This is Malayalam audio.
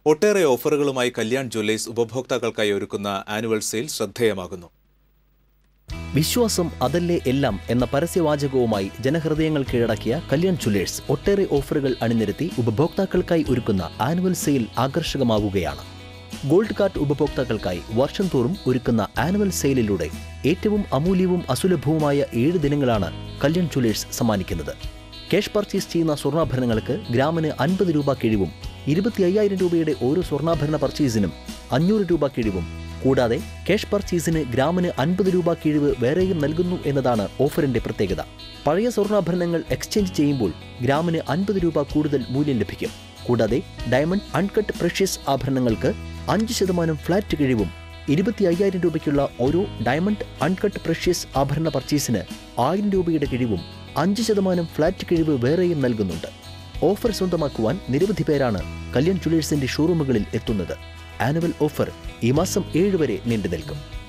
ഒട്ടേറെ ഓഫറുകളുമായി കല്യാൺ ജ്വല്ലേഴ്സ് ഉപഭോക്താക്കൾക്കായി ഒരുക്കുന്ന ആനുവൽ സെയിൽ ശ്രദ്ധേയമാകുന്നു വിശ്വാസം അതല്ലേ എല്ലാം എന്ന പരസ്യവാചകവുമായി ജനഹൃദയങ്ങൾ കീഴടക്കിയ കല്യാൺ ജ്വല്ലേഴ്സ് ഒട്ടേറെ ഓഫറുകൾ അണിനിരത്തി ഉപഭോക്താക്കൾക്കായി ഒരുക്കുന്ന ആനുവൽ സെയിൽ ആകർഷകമാവുകയാണ് ഗോൾഡ് കാർഡ് ഉപഭോക്താക്കൾക്കായി വർഷം തോറും ഒരുക്കുന്ന ആനുവൽ സെയിലിലൂടെ ഏറ്റവും അമൂല്യവും അസുലഭവുമായ ഏഴ് ദിനങ്ങളാണ് കല്യാൺ ജ്വല്ലേഴ്സ് സമ്മാനിക്കുന്നത് ക്യാഷ് പർച്ചേസ് ചെയ്യുന്ന സ്വർണ്ണാഭരണങ്ങൾക്ക് ഗ്രാമിന് അൻപത് രൂപ കിഴിവും ഇരുപത്തി അയ്യായിരം രൂപയുടെ ഓരോ സ്വർണ്ണാഭരണ പർച്ചേസിനും അഞ്ഞൂറ് രൂപ കിഴിവും കൂടാതെ ക്യാഷ് പർച്ചേസിന് ഗ്രാമിന് അൻപത് രൂപ കിഴിവ് വേറെയും നൽകുന്നു എന്നതാണ് ഓഫറിന്റെ പ്രത്യേകത പഴയ സ്വർണ്ണാഭരണങ്ങൾ എക്സ്ചേഞ്ച് ചെയ്യുമ്പോൾ ഗ്രാമിന് അൻപത് രൂപ കൂടുതൽ മൂല്യം ലഭിക്കും കൂടാതെ ഡയമണ്ട് അൺകട്ട് പ്രഷ്യസ് ആഭരണങ്ങൾക്ക് അഞ്ച് ശതമാനം ഫ്ലാറ്റ് കിഴിവും ഇരുപത്തി അയ്യായിരം രൂപയ്ക്കുള്ള ഓരോ ഡയമണ്ട് അൺകട്ട് പ്രഷ്യസ് ആഭരണ പർച്ചേസിന് ആയിരം രൂപയുടെ കിഴിവും അഞ്ച് ശതമാനം ഫ്ലാറ്റ് കിഴിവ് വേറെയും നൽകുന്നുണ്ട് ഓഫർ സ്വന്തമാക്കുവാൻ നിരവധി പേരാണ് കല്യാൺ ജ്വല്ലേഴ്സിന്റെ ഷോറൂമുകളിൽ എത്തുന്നത് ആനുവൽ ഓഫർ ഈ മാസം ഏഴ് വരെ നീണ്ടു നിൽക്കും